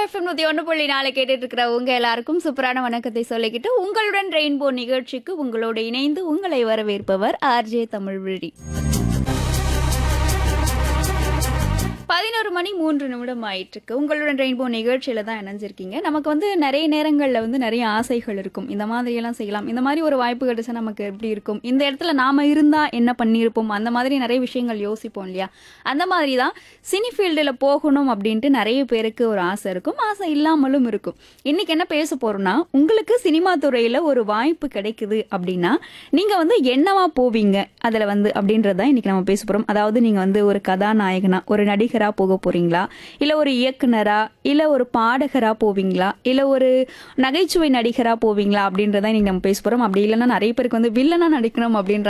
FM நூத்தி ஒன்று புள்ளி நாலு கேட்டுட்டு இருக்கிற உங்க எல்லாருக்கும் சூப்பரான வணக்கத்தை சொல்லிக்கிட்டு உங்களுடன் ரெயின்போ நிகழ்ச்சிக்கு உங்களோடு இணைந்து உங்களை வரவேற்பவர் ஆர்ஜே தமிழ்விழி பதினோரு மணி மூன்று நிமிடம் ஆயிட்டு இருக்கு உங்களுடன் ரெயின்போ நிகழ்ச்சியில தான் இணைஞ்சிருக்கீங்க நமக்கு வந்து நிறைய நேரங்களில் வந்து நிறைய ஆசைகள் இருக்கும் இந்த மாதிரி எல்லாம் செய்யலாம் இந்த மாதிரி ஒரு வாய்ப்பு கிடைச்சா நமக்கு எப்படி இருக்கும் இந்த இடத்துல நாம இருந்தா என்ன பண்ணியிருப்போம் அந்த மாதிரி நிறைய விஷயங்கள் யோசிப்போம் இல்லையா அந்த மாதிரி தான் சினி ஃபீல்டில் போகணும் அப்படின்ட்டு நிறைய பேருக்கு ஒரு ஆசை இருக்கும் ஆசை இல்லாமலும் இருக்கும் இன்னைக்கு என்ன பேச போறோம்னா உங்களுக்கு சினிமா துறையில ஒரு வாய்ப்பு கிடைக்குது அப்படின்னா நீங்க வந்து என்னவா போவீங்க அதுல வந்து அப்படின்றத இன்னைக்கு நம்ம பேச போறோம் அதாவது நீங்க வந்து ஒரு கதாநாயகனா ஒரு நடிகரா போக போறீங்களா இல்ல ஒரு இயக்குனரா இல்ல ஒரு பாடகரா போவீங்களா இல்ல ஒரு நகைச்சுவை நடிகரா போவீங்களா அப்படின்றத இன்னைக்கு நம்ம பேச போறோம் அப்படி இல்லைன்னா நிறைய பேருக்கு வந்து வில்லனா நடிக்கணும் அப்படின்ற